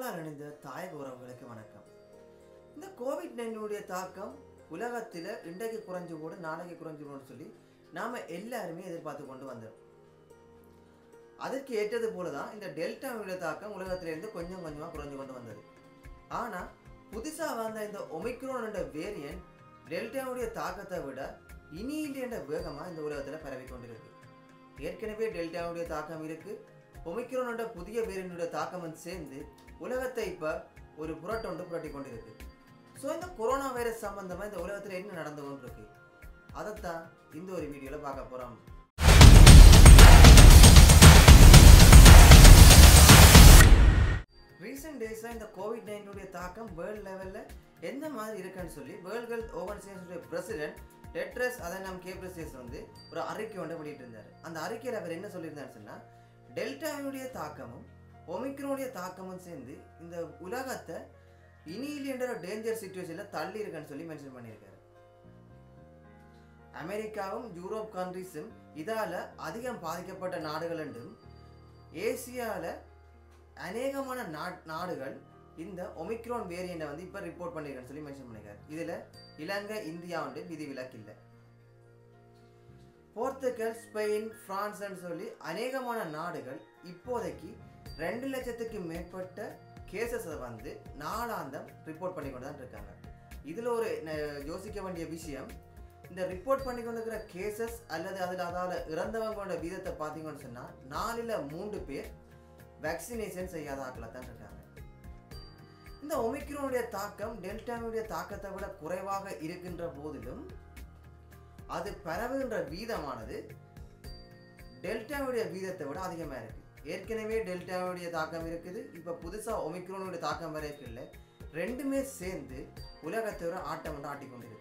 தமிழால் இணைந்த தாயக உறவுகளுக்கு வணக்கம் இந்த கோவிட் நைன்டீனுடைய தாக்கம் உலகத்தில் இன்றைக்கு குறைஞ்சு கூட நாளைக்கு குறைஞ்சு போடுன்னு சொல்லி நாம் எல்லாருமே எதிர்பார்த்து கொண்டு வந்தோம் அதற்கு ஏற்றது போல தான் இந்த டெல்டாவுடைய தாக்கம் உலகத்திலிருந்து கொஞ்சம் கொஞ்சமாக குறைஞ்சு கொண்டு வந்தது ஆனால் புதுசாக வந்த இந்த ஒமிக்ரோன் என்ற வேரியன்ட் டெல்டாவுடைய தாக்கத்தை விட இனியில் என்ற வேகமாக இந்த உலகத்தில் பரவி கொண்டிருக்கு ஏற்கனவே டெல்டாவுடைய தாக்கம் இருக்கு ஒமிக்ரோனோட புதிய வேரியனுடைய தாக்கம் வந்து சேர்ந்து உலகத்தை இப்போ ஒரு புரட்டொண்டு புரட்டி கொண்டிருக்கு ஸோ இந்த கொரோனா வைரஸ் சம்பந்தமாக இந்த உலகத்தில் என்ன நடந்து கொண்டிருக்கு அதைத்தான் இந்த ஒரு வீடியோவில் பார்க்க போகிறோம் ரீசெண்ட் டேஸாக இந்த கோவிட் நைன்டீனுடைய தாக்கம் வேர்ல்டு லெவலில் எந்த மாதிரி இருக்குன்னு சொல்லி வேர்ல்ட் ஹெல்த் ஆர்கனைசேஷனுடைய பிரசிடென்ட் டெட்ரஸ் அதனம் கேப்ரசியஸ் வந்து ஒரு அறிக்கை ஒன்று வெளியிட்டு இருந்தார் அந்த அறிக்கையில் அவர் என்ன சொல்லியிருந்தாருன்னு சொன்னால் டெல்டாவினுடைய தாக்கமும் ஒமிக்ரோனுடைய தாக்கமும் சேர்ந்து இந்த உலகத்தை இனியில் என்ற டேஞ்சர் சுச்சுவேஷனில் தள்ளி இருக்குன்னு சொல்லி மென்ஷன் பண்ணியிருக்காரு அமெரிக்காவும் யூரோப் கண்ட்ரிஸும் இதால் அதிகம் பாதிக்கப்பட்ட நாடுகள் என்றும் ஏசியாவில் அநேகமான நா- நாடுகள் இந்த ஒமிக்ரான் வேரியண்ட்டை வந்து இப்போ ரிப்போர்ட் பண்ணியிருக்கேன்னு சொல்லி மென்ஷன் பண்ணியிருக்காரு இதில் இலங்கை இந்தியா வந்து விதிவிலக்கு இல்லை போர்த்துகல் ஸ்பெயின் பிரான்ஸ்னு சொல்லி அநேகமான நாடுகள் இப்போதைக்கு ரெண்டு லட்சத்துக்கு மேற்பட்ட கேசஸை வந்து நாளாந்தம் ரிப்போர்ட் பண்ணி கொண்டு தான் இருக்காங்க இதில் ஒரு ந- யோசிக்க வேண்டிய விஷயம் இந்த ரிப்போர்ட் பண்ணி கொண்டு இருக்கிற கேசஸ் அல்லது அதில் அதால் இறந்தவங்களோட வீதத்தை பார்த்தீங்கன்னு சொன்னால் நாலில் மூன்று பேர் வேக்சினேஷன் செய்யாத ஆட்களை தான் இருக்காங்க இந்த ஒமிக்ரோனுடைய தாக்கம் டெல்டாவுடைய தாக்கத்தை விட குறைவாக இருக்கின்ற போதிலும் அது பரவுகின்ற வீதமானது டெல்டாவுடைய வீதத்தை விட அதிகமாக இருக்கு ஏற்கனவே டெல்டாவுடைய தாக்கம் இருக்குது இப்போ புதுசாக ஒமிக்ரோனுடைய தாக்கம் வர இருக்குல்ல ரெண்டுமே சேர்ந்து உலகத்தை விட ஆட்டம் வந்து ஆட்டிக்கொண்டிருக்கு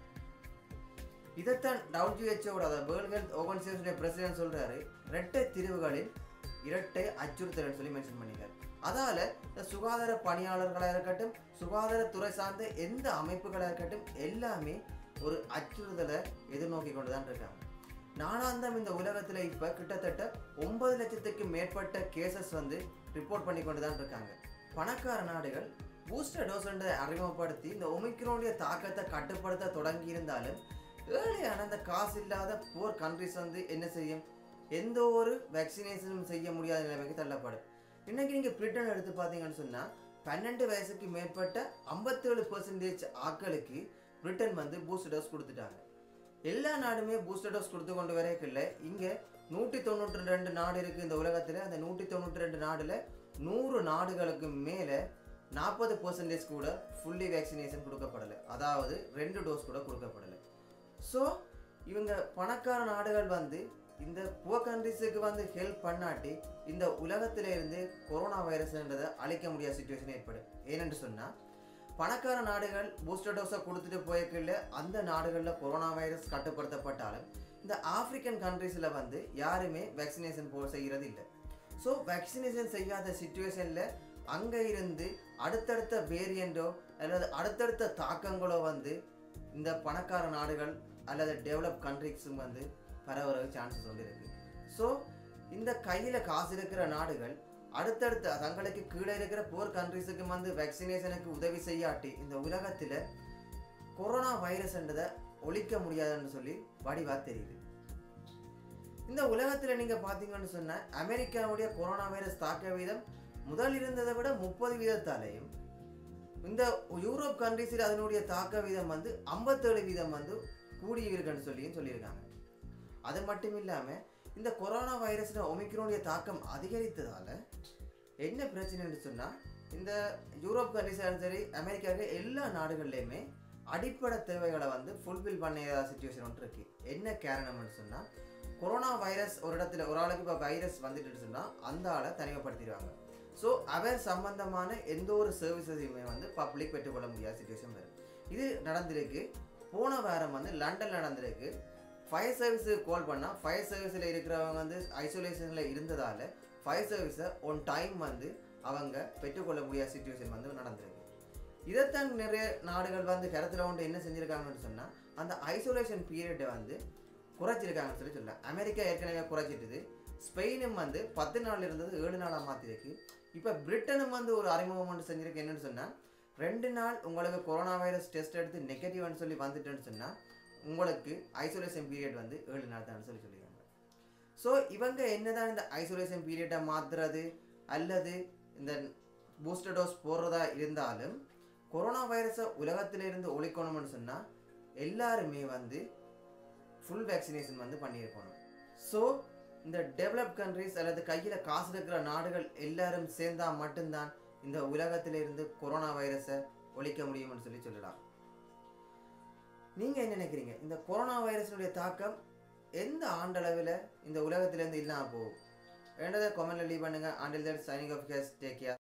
இதைத்தான் டபிள்யூஹெச்ஓட அதாவது வேர்ல்ட் ஹெல்த் ஆர்கனைசேஷனுடைய பிரசிடென்ட் சொல்றாரு இரட்டை திரிவுகளின் இரட்டை அச்சுறுத்தல் சொல்லி மென்ஷன் பண்ணியிருக்காரு அதால இந்த சுகாதார பணியாளர்களாக இருக்கட்டும் சுகாதாரத்துறை சார்ந்த எந்த அமைப்புகளாக இருக்கட்டும் எல்லாமே ஒரு அச்சுறுத்தலை எதிர்நோக்கி கொண்டு தான் இருக்காங்க நாளாந்தம் இந்த உலகத்தில் இப்போ கிட்டத்தட்ட ஒன்பது லட்சத்துக்கு மேற்பட்ட கேசஸ் வந்து ரிப்போர்ட் பண்ணி கொண்டு தான் இருக்காங்க பணக்கார நாடுகள் பூஸ்டர் டோஸ்ன்றதை அறிமுகப்படுத்தி இந்த ஒமிக்ரோனுடைய தாக்கத்தை கட்டுப்படுத்த தொடங்கி இருந்தாலும் ஏழையான அந்த காசு இல்லாத போர் கண்ட்ரிஸ் வந்து என்ன செய்யும் எந்த ஒரு வேக்சினேஷனும் செய்ய முடியாத நிலைமைக்கு தள்ளப்படும் இன்னைக்கு நீங்கள் பிரிட்டன் எடுத்து பார்த்தீங்கன்னு சொன்னால் பன்னெண்டு வயசுக்கு மேற்பட்ட ஐம்பத்தேழு பர்சன்டேஜ் ஆட்களுக்கு பிரிட்டன் வந்து பூஸ்டர் டோஸ் கொடுத்துட்டாங்க எல்லா நாடுமே பூஸ்டர் டோஸ் கொடுத்து கொண்டு வரைக்கல இங்கே நூற்றி தொண்ணூற்றி ரெண்டு நாடு இருக்குது இந்த உலகத்தில் அந்த நூற்றி தொண்ணூற்றி ரெண்டு நாடில் நூறு நாடுகளுக்கு மேலே நாற்பது பர்சன்டேஜ் கூட ஃபுல்லி வேக்சினேஷன் கொடுக்கப்படலை அதாவது ரெண்டு டோஸ் கூட கொடுக்கப்படலை ஸோ இவங்க பணக்கார நாடுகள் வந்து இந்த புவர் கண்ட்ரிஸுக்கு வந்து ஹெல்ப் பண்ணாட்டி இந்த உலகத்தில இருந்து கொரோனா வைரஸ்ன்றதை அழிக்க முடியாத சுச்சுவேஷன் ஏற்படும் ஏனென்று சொன்னால் பணக்கார நாடுகள் பூஸ்டர் டோஸை கொடுத்துட்டு போயிருக்கல அந்த நாடுகளில் கொரோனா வைரஸ் கட்டுப்படுத்தப்பட்டாலும் இந்த ஆப்பிரிக்கன் கண்ட்ரீஸில் வந்து யாருமே வேக்சினேஷன் போ செய்கிறது இல்லை ஸோ வேக்சினேஷன் செய்யாத சுச்சுவேஷனில் அங்கே இருந்து அடுத்தடுத்த வேரியண்டோ அல்லது அடுத்தடுத்த தாக்கங்களோ வந்து இந்த பணக்கார நாடுகள் அல்லது டெவலப் கண்ட்ரிஸும் வந்து பரவுறதுக்கு சான்சஸ் வந்து இருக்கு ஸோ இந்த கையில் காசு இருக்கிற நாடுகள் அடுத்தடுத்த தங்களுக்கு கீழே இருக்கிற போர் கண்ட்ரிஸுக்கு வந்து வேக்சினேஷனுக்கு உதவி செய்யாட்டி இந்த உலகத்தில் கொரோனா வைரஸ்ன்றதை ஒழிக்க முடியாதுன்னு சொல்லி வடிவாக தெரியுது இந்த உலகத்தில் நீங்கள் பார்த்தீங்கன்னு சொன்ன அமெரிக்காவுடைய கொரோனா வைரஸ் தாக்க வீதம் முதல் இருந்ததை விட முப்பது வீதத்தாலேயும் இந்த யூரோப் கண்ட்ரிஸில் அதனுடைய தாக்க வீதம் வந்து ஐம்பத்தேழு வீதம் வந்து கூடி இருக்குன்னு சொல்லியும் சொல்லியிருக்காங்க அது மட்டும் இல்லாமல் இந்த கொரோனா வைரஸ்ல ஒமிக்ரோனுடைய தாக்கம் அதிகரித்ததால் என்ன பிரச்சனைன்னு சொன்னால் இந்த யூரோப் கண்ட்ரிஸாலும் சரி அமெரிக்காவுக்கு எல்லா நாடுகள்லையுமே அடிப்படை தேவைகளை வந்து ஃபுல்ஃபில் பண்ண சுச்சுவேஷன் ஒன்று இருக்கு என்ன காரணம்னு சொன்னால் கொரோனா வைரஸ் ஒரு இடத்துல ஒரு ஆளுக்கு இப்போ வைரஸ் வந்துட்டு சொன்னால் அந்த ஆளை தனிமைப்படுத்திடுவாங்க ஸோ அவர் சம்பந்தமான எந்த ஒரு சர்வீசஸையுமே வந்து பப்ளிக் பெற்றுக்கொள்ள முடியாத சுச்சுவேஷன் வரும் இது நடந்திருக்கு போன வாரம் வந்து லண்டன் நடந்திருக்கு ஃபயர் சர்வீஸுக்கு கால் பண்ணால் ஃபயர் சர்வீஸில் இருக்கிறவங்க வந்து ஐசோலேஷனில் இருந்ததால் ஃபயர் சர்வீஸை ஒன் டைம் வந்து அவங்க பெற்றுக்கொள்ள முடியாத சுச்சுவேஷன் வந்து நடந்திருக்கு இதைத்தான் நிறைய நாடுகள் வந்து கருத்தில் கொண்டு என்ன செஞ்சுருக்காங்கன்னு சொன்னால் அந்த ஐசோலேஷன் பீரியடை வந்து குறைச்சிருக்காங்கன்னு சொல்லி சொல்லலாம் அமெரிக்கா ஏற்கனவே குறைச்சிட்டுது ஸ்பெயினும் வந்து பத்து நாள் இருந்தது ஏழு நாளாக மாற்றிருக்கு இப்போ பிரிட்டனும் வந்து ஒரு அறிமுகம் ஒன்று செஞ்சிருக்கு என்னன்னு சொன்னால் ரெண்டு நாள் உங்களுக்கு கொரோனா வைரஸ் டெஸ்ட் எடுத்து நெகட்டிவ்னு சொல்லி வந்துட்டுன்னு சொன்னால் உங்களுக்கு ஐசோலேஷன் பீரியட் வந்து ஏழு நாள் தான் சொல்லி சொல்லியிருக்காங்க ஸோ இவங்க என்னதான் இந்த ஐசோலேஷன் பீரியட்டை மாற்றுறது அல்லது இந்த பூஸ்டர் டோஸ் போடுறதா இருந்தாலும் கொரோனா வைரஸை உலகத்திலிருந்து ஒழிக்கணும்னு சொன்னால் எல்லாருமே வந்து ஃபுல் வேக்சினேஷன் வந்து பண்ணியிருக்கணும் ஸோ இந்த டெவலப் கண்ட்ரிஸ் அல்லது கையில் காசு இருக்கிற நாடுகள் எல்லாரும் சேர்ந்தா மட்டும்தான் இந்த உலகத்திலிருந்து கொரோனா வைரஸை ஒழிக்க முடியும்னு சொல்லி சொல்லலாம் நீங்கள் என்ன நினைக்கிறீங்க இந்த கொரோனா வைரஸினுடைய தாக்கம் எந்த ஆண்டளவில் இந்த உலகத்திலேருந்து இல்லாமல் போகும் வேண்டதை கமெண்ட்ல லீவ் பண்ணுங்க ஆண்டில் that signing off guys take care